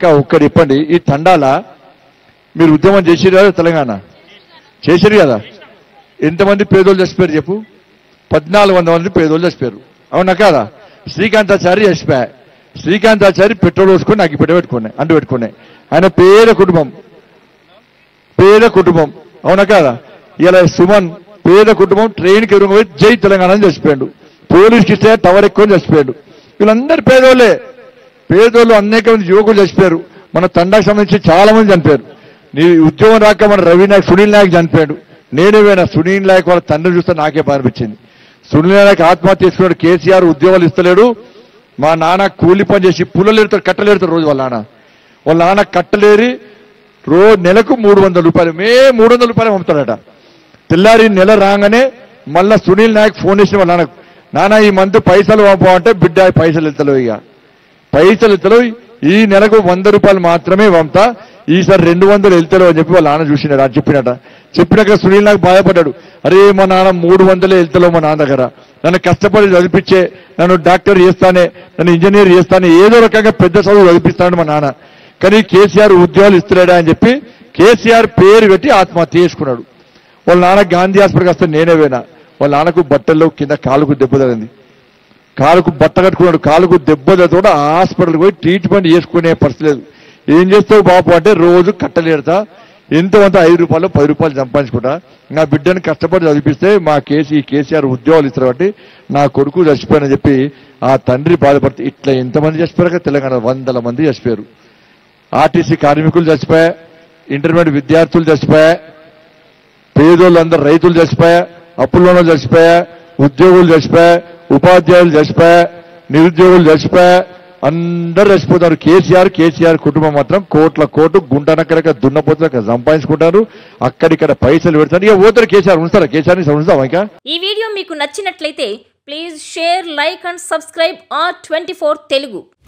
అక్క ఒక్కటి చెప్పండి ఈ తండాల మీరు ఉద్యమం చేసిరు కదా తెలంగాణ చేసిరు కదా ఎంతమంది పేదోళ్ళు చచ్చిపోయారు చెప్పు పద్నాలుగు వందల మంది పేదోళ్ళు చచ్చిపోయారు అవునా కాదా శ్రీకాంతాచారి చచ్చిపోయా శ్రీకాంతాచారి పెట్రోల్ పోసుకొని నాకు పెట్ట పెట్టుకున్నాయి అంటు పెట్టుకున్నాయి ఆయన పేద కుటుంబం పేద కుటుంబం అవునా కాదా ఇలా సుమన్ పేద కుటుంబం ట్రైన్కి ఎదురు పోయి జై తెలంగాణ అని చచ్చిపోయాడు పోలీస్కి ఇస్తే టవర్ ఎక్కువ చచ్చిపోయాడు వీళ్ళందరూ పేదోళ్ళే పేదోళ్ళు అనేక మంది యువకులు చచ్చిపోయారు మన తండాకు సంబంధించి చాలా మంది చనిపోయారు నీ ఉద్యోగం రాక మన రవి నాయక్ సునీల్ నాయక్ చనిపోయాడు నేనే పోయినా సునీల్ నాయక్ వాళ్ళ తండ్రి చూస్తే నాకే బాధ అనిపించింది సునీల్ నాయక్ ఆత్మహత్య చేసుకున్నాడు కేసీఆర్ ఉద్యోగాలు ఇస్తలేడు మా నాన్న కూలి పని చేసి పుల్లలు ఎడతాడు కట్టలు ఎడతాడు రోజు వాళ్ళ నాన్న వాళ్ళ నాన్న కట్టలేరి రోజు నెలకు మూడు వందల రూపాయలు మే మూడు వందల రూపాయలు పంపుతాడట తెల్లారి నెల రాగానే మళ్ళా సునీల్ నాయక్ ఫోన్ చేసిన వాళ్ళ నాన్నకు నాన్న ఈ మంత్ పైసలు పంపమంటే బిడ్డ పైసలు ఎత్తలేవు ఇక పైసలు ఎత్తలేవు ఈ నెలకు వంద రూపాయలు మాత్రమే పంపుతా ఈసారి రెండు వందలు వెళ్తలేవు అని చెప్పి వాళ్ళ నాన్న చూసినాడు అది చెప్పినట చెప్పినాక సునీల్ నాకు బాధపడ్డాడు అరే మా నాన్న మూడు వందలే వెళ్తలేవు మా నాన్న దగ్గర నన్ను కష్టపడి చదివించే నన్ను డాక్టర్ చేస్తానే నన్ను ఇంజనీర్ చేస్తానే ఏదో రకంగా పెద్ద చదువు చదివిస్తాడు మా నాన్న కానీ కేసీఆర్ ఉద్యోగాలు ఇస్తలేడా అని చెప్పి కేసీఆర్ పేరు పెట్టి ఆత్మహత్య చేసుకున్నాడు వాళ్ళ నాన్న గాంధీ హాస్పిటల్కి వస్తే నేనే పోయినా వాళ్ళ నాన్నకు బట్టల్లో కింద కాలుకు దెబ్బ తగిలింది కాలుకు బట్ట కట్టుకున్నాడు కాలుకు దెబ్బ తోడు హాస్పిటల్కి పోయి ట్రీట్మెంట్ చేసుకునే పరిస్థితి లేదు ఏం చేస్తావు బాబు అంటే రోజు కట్టలేడతా ఎంతమంత ఐదు రూపాయలు పది రూపాయలు సంపాదించుకుంటా నా బిడ్డని కష్టపడి చదివిస్తే మా కేసీ కేసీఆర్ ఉద్యోగాలు ఇస్తారు కాబట్టి నా కొడుకు చచ్చిపోయానని చెప్పి ఆ తండ్రి బాధపడితే ఇట్లా ఎంతమంది చచ్చిపోయారు తెలంగాణ వందల మంది చచ్చిపోయారు ఆర్టీసీ కార్మికులు చచ్చిపోయా ఇంటర్మీడియట్ విద్యార్థులు చచ్చిపోయా పేదోళ్ళు అందరు రైతులు చచ్చిపోయా అప్పుల్లోనూ చచ్చిపోయా ఉద్యోగులు చచ్చిపోయా ఉపాధ్యాయులు చచ్చిపోయా నిరుద్యోగులు చచ్చిపోయా అందరు చచ్చిపోతారు కేసీఆర్ కేసీఆర్ కుటుంబం మాత్రం కోట్ల కోటు గుంటనక్కడక దున్నపోతులక సంపాదించుకుంటారు అక్కడిక్కడ పైసలు పెడతారు ఇక పోతారు కేసీఆర్ ఉంచుతారా కేసీఆర్ ని ఉంచుతావా ఇంకా ఈ వీడియో మీకు నచ్చినట్లయితే please share like and subscribe R twenty Telugu